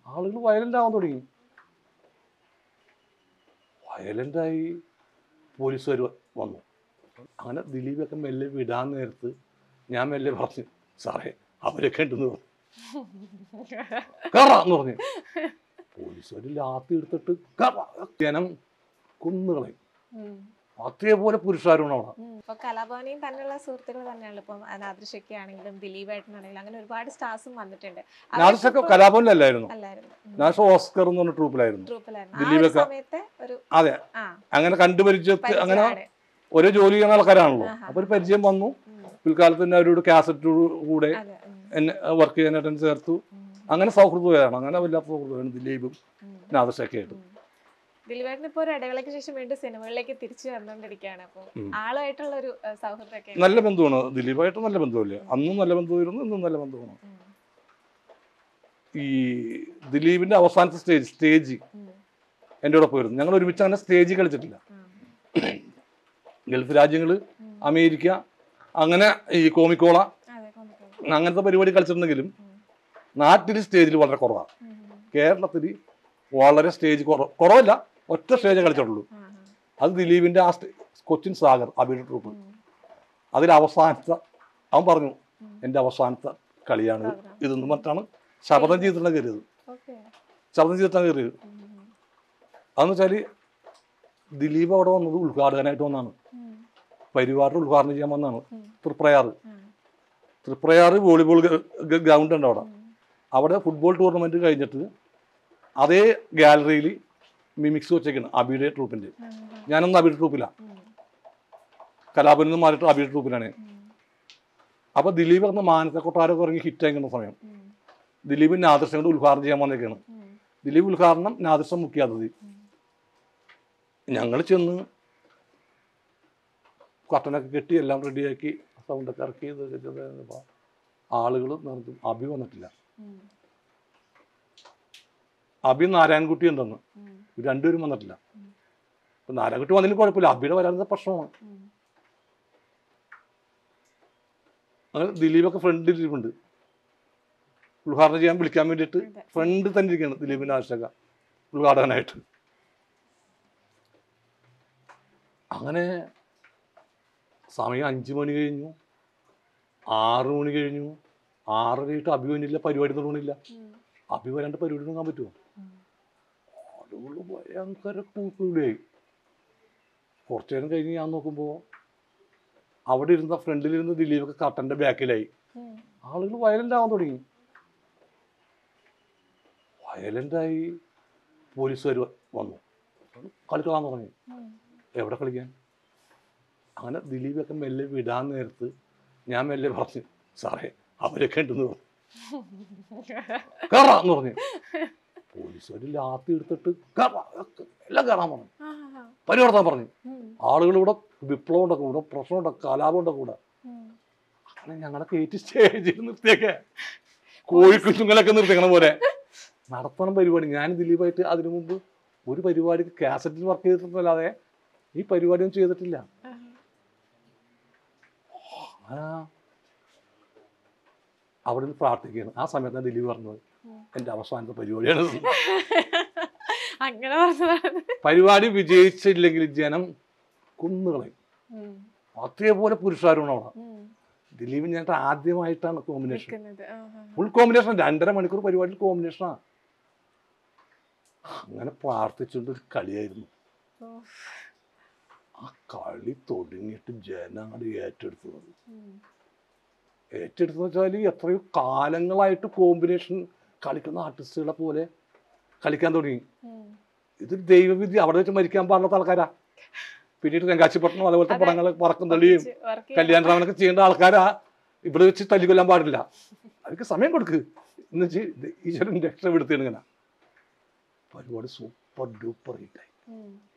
ആളുകൾ വയലന്റ് ആവാൻ തുടങ്ങി വയലന്റായി പോലീസുകാർ വന്നു അങ്ങനെ ദിലീപൊക്കെ മെല്ലെ വിടാൻ നേരത്ത് ഞാൻ മെല്ലെ പറഞ്ഞു സാറേ അവരൊക്കെ ഉണ്ടെന്ന് പറഞ്ഞു കയറാന്ന് പറഞ്ഞു പോലീസുകാർ ലാത്തി എടുത്തിട്ട് കയറാ ജനം കുന്നുകളയും ഉം. അതേപോലെ പുരുഷാരമാണ് അവിടെ ഉം. ഇപ്പൊ കലാഭവനെയും തന്നെയുള്ള സുഹൃത്തുക്കൾ തന്നെയാണ് ഇപ്പം നാദൃശയ്ക്ക് ആണെങ്കിലും ദിലീപായിട്ടാണെങ്കിലും അങ്ങനെ ഒരുപാട് സ്റ്റാർസും വന്നിട്ടുണ്ട് നാദിഷൊക്കെ കലാഭവനിലല്ലായിരുന്നു അല്ലായിരുന്നു ഉം. നാദിഷ ഓസ്കർ എന്ന് പറഞ്ഞ ട്രൂപ്പിലായിരുന്നു ട്രൂപ്പിലായിരുന്നു ആ ഒരു ദിലീപൊക്കെ- സമയത്തെ ഒരു അതെ ആ അങ്ങനെ കണ്ടുപരിചയത്ത് അങ്ങനെ പരിചയമാണ്. ഒരേ ജോലി ചെയ്യുന്ന ആൾക്കാരാണല്ലോ ആഹാ. അപ്പൊ ഒരു പരിചയം വന്നു ഉം. പിൽക്കാലത്ത് തന്നെ അവരോട് കാസറ്റ് കൂടെ അതെ ഉം. എന്നെ വർക്ക് ചെയ്യാനായിട്ട് എന്നെ ചേർത്തു ഉം. അങ്ങനെ സൗഹൃദമാണ് അങ്ങനെ വല്ലാത്ത സൗഹൃദമാണ് ദിലീപും ഉം. നാദശയൊക്കെ ആയിട്ട് ഉം. ദിലീപേട്ടൻ ഇപ്പൊ ഒരു ഇടവേളയ്ക്ക് ശേഷം വീണ്ടും സിനിമകളിലേക്ക് തിരിച്ചു വന്നുകൊണ്ടിരിക്കുകയാണ് അപ്പൊ ഉം. ആളുമായിട്ടുള്ള ഒരു ഏഹ്, സൗഹൃദമൊക്കെ നല്ല ബന്ധുവാണ് ദിലീപായിട്ട് നല്ല ബന്ധമില്ല അന്നും നല്ല ബന്ധമായിരുന്നു ഇന്നും നല്ല ബന്ധമാണ് ഉം. ഈ ദിലീപിന്റെ അവസാനത്തെ സ്റ്റേജ് സ്റ്റേജ് ഉം. എൻ്റെ കൂടെ പോയിരുന്നു ഞങ്ങൾ ഒരുമിച്ച് അങ്ങനെ സ്റ്റേജിൽ കളിച്ചിട്ടില്ല ഉം. ഗൾഫ് രാജ്യങ്ങൾ ഉം. അമേരിക്ക അങ്ങനെ ഈ കോമിക്കോള അതെ കൊണ്ടുപോകും. അങ്ങനത്തെ പരിപാടി കളിച്ചിട്ടുണ്ടെങ്കിലും ഉം. നാട്ടിൽ സ്റ്റേജിൽ വളരെ കുറവാണ് ഉം. കേരളത്തിൽ വളരെ സ്റ്റേജ് കുറവ് കുറവല്ല ഒറ്റ സ്റ്റേജേ കളിച്ചിട്ടുള്ളൂ ആ, ആ. അത് ദിലീപിന്റെ ആ സ്റ്റേ- കൊച്ചിൻ സാഗർ അബിയുടെ ട്രൂപ്പ് ഉം. അതിൽ അവസാനത്തെ അവൻ പറഞ്ഞു ഉം. എൻ്റെ അവസാനത്തെ കളിയാണ് പ്രോഗ്രാം. ഇതെന്ന് പറഞ്ഞിട്ടാണ് ശപഥം ചെയ്തിട്ടാണ് കയറിയത് ഓക്കേ. ശപഥം ചെയ്തിട്ടാണ് കയറിയത് ഉം. അതെന്ന് വെച്ചാൽ ദിലീപ് അവിടെ വന്നത് ഉദ്ഘാടകനായിട്ട് വന്നാണ് ഉം. പരിവാറിന്റെ ഉദ്ഘാടനം ചെയ്യാൻ വന്നാണ് ഉം. തൃപ്രയാറ് ആ. തൃപ്രയാറ് വോളിബോൾ ഗ്രൗണ്ട് ഉണ്ട് അവിടെ ഉം. അവിടെ ഫുട്ബോൾ ടൂർണമെന്റ് കഴിഞ്ഞിട്ട് അതേ ഗാലറിയിൽ മിമിക്സ് വെച്ചേക്കാണ് അബിയുടെ ട്രൂപ്പിന്റെ ഉം. ഞാനൊന്നും അബിയുടെ ട്രൂപ്പിലാണ് ഉം. കലാപനിൽ നിന്ന് മാറിയിട്ട് അബിയുടെ ട്രൂപ്പിലാണ് ഉം. അപ്പൊ ദിലീപ് എന്ന മാനത്തെ കൊട്ടാരമൊക്കെ ഇറങ്ങി ഹിറ്റ് ആയിക്കുന്ന സമയം ഉം. ദിലീപ് നാദർശം കൊണ്ട് ഉദ്ഘാടനം ചെയ്യാൻ വന്നേക്കാണ് ഉം. ദിലീപ് ഉദ്ഘാടനം നാദർശം മുഖ്യ അതിഥി ഉം. ഞങ്ങൾ ചെന്ന് കട്ടനൊക്കെ കെട്ടി എല്ലാം റെഡിയാക്കി സൗണ്ടൊക്കെ ഇറക്കി ഇതൊക്കെ ചെയ്തപ്പോൾ ആളുകൾ നിറഞ്ഞു അഭി വന്നിട്ടില്ല ഉം. അഭി നാരായൺകുട്ടി ഉണ്ടെന്ന് ഉം. ഇവര് രണ്ടുപേരും വന്നിട്ടില്ല ഉം. അപ്പൊ നാരായൺകുട്ടി വന്നതിന് കുഴപ്പമില്ല അഭിയുടെ വരാനുള്ള പ്രശ്നമാണ് ഉം. അങ്ങനെ ദിലീപൊക്കെ ഫ്രണ്ടിൽ ഇരിപ്പുണ്ട് ഉദ്ഘാടനം ചെയ്യാൻ വിളിക്കാൻ വേണ്ടിയിട്ട് അതെ. ഫ്രണ്ടിൽ തന്നെ ഇരിക്കുകയാണ് ദിലീപിന്റെ ആവശ്യമൊക്കെ ഉദ്ഘാടകനായിട്ട് അങ്ങനെ സമയം അഞ്ചു മണി കഴിഞ്ഞു ആറ് മണി കഴിഞ്ഞു ആറരയിട്ട് അഭി വന്നില്ല പരിപാടി തുടങ്ങണില്ല ഉം. അഭി വരാണ്ട് പരിപാടി തുടങ്ങാൻ പറ്റുമോ ഉം. ആളുകൾ ഭയങ്കര കൂട്ടുകൂടിയായി കുറച്ചു നേരം കഴിഞ്ഞ് ഞാൻ നോക്കുമ്പോൾ അവിടെ ഇരുന്ന ഫ്രണ്ടിലിരുന്ന ദിലീപൊക്കെ കട്ടന്റെ ബാക്കിലായി ഉം. ആളുകൾ വയലന്റ് ആവാൻ തുടങ്ങി വയലന്റായി പോലീസുകാർ വന്നു കളിക്കാൻ തുടങ്ങി ഉം. എവിടെ കളിക്കാൻ അങ്ങനെ ദിലീപൊക്കെ മെല്ലെ വിടാൻ നേരത്ത് ഞാൻ മെല്ലെ പറഞ്ഞു സാറേ അവരൊക്കെ ഉണ്ടെന്ന് പറഞ്ഞു കയറാന്ന് പറഞ്ഞു പോലീസുകാർ ലാത്തി എടുത്തിട്ട് കയറാ എല്ലാം കയറാൻ പറഞ്ഞു ആ, ആ. പരിവർത്താൻ പറഞ്ഞു ഉം. ആളുകൾ ഇവിടെ വിപ്ലവം ഉണ്ടാക്കും ഇവിടെ പ്രശ്നം ഉണ്ടാക്കും കലാപം ഉണ്ടാക്കും ഇവിടെ ഉം. അങ്ങനെ ഞങ്ങളെ കയറ്റി സ്റ്റേജിൽ നിർത്തിയൊക്കെ കോഴിക്കുഞ്ഞുങ്ങളൊക്കെ നിർത്തിക്കണ പോലെ നടത്തണം പരിപാടി ഞാൻ ദിലീപായിട്ട് അതിനു മുമ്പ് ഒരു പരിപാടിക്ക് കാസറ്റിൽ വർക്ക് ചെയ്തിട്ടല്ലാതെ ഈ പരിപാടിയൊന്നും ചെയ്തിട്ടില്ല ആ. ആ അവിടെ നിന്ന് പ്രാർത്ഥിക്കുകയാണ് ആ സമയത്താണ് ദിലീപ് പറഞ്ഞത് ഉം. എൻ്റെ അവസാനത്തെ പരിപാടിയാണ് ഇത്. അങ്ങനെ പറഞ്ഞതാണ് പരിപാടി വിജയിച്ചില്ലെങ്കിൽ ജനം കുന്നുകളയും ഉം. അതേപോലെ പുരുഷാരമാണ് അവിടെ ഉം. ദിലീപ് ഞാൻ ആദ്യമായിട്ടാണ് കോമ്പിനേഷൻ നിൽക്കുന്നത് ആ, ആ. ഫുൾ കോമ്പിനേഷൻ രണ്ടര മണിക്കൂർ പരിപാടിയിൽ കോമ്പിനേഷനാണ് അങ്ങനെ പ്രാർത്ഥിച്ചുകൊണ്ട് ഒരു കളിയായിരുന്നു ഓ. ആ കളി തുടങ്ങിയിട്ട് ജനാട് ഏറ്റെടുത്തത് ഉം. ഏറ്റെടുത്തെന്ന് വെച്ചാൽ എത്രയോ കാലങ്ങളായിട്ട് കോമ്പിനേഷൻ കളിക്കുന്ന ആർട്ടിസ്റ്റുകളെ പോലെ കളിക്കാൻ തുടങ്ങി ഉം. ഇത് ദൈവവിധി അവിടെ വെച്ച് മരിക്കാൻ പാടില്ലാത്ത ആൾക്കാരാ പിന്നീട് രംഗാച്ചിപ്പട്ടണം അതുപോലത്തെ അതെ. പടങ്ങൾ പറക്കും തള്ളിയും work ചെയ്യാൻ- കല്യാണരാമനൊക്കെ ചെയ്യേണ്ട ആൾക്കാരാ ഇവിടെ വെച്ച് തല്ലിക്കൊല്ലാൻ പാടില്ല അവർക്ക് സമയം കൊടുക്ക് എന്ന് വെച്ച് ഈശ്വരൻ രക്ഷപ്പെടുത്തിയാണ് ഇങ്ങനെ പരിപാടി സൂപ്പർ ഡൂപ്പർ ഹിറ്റായി ഉം.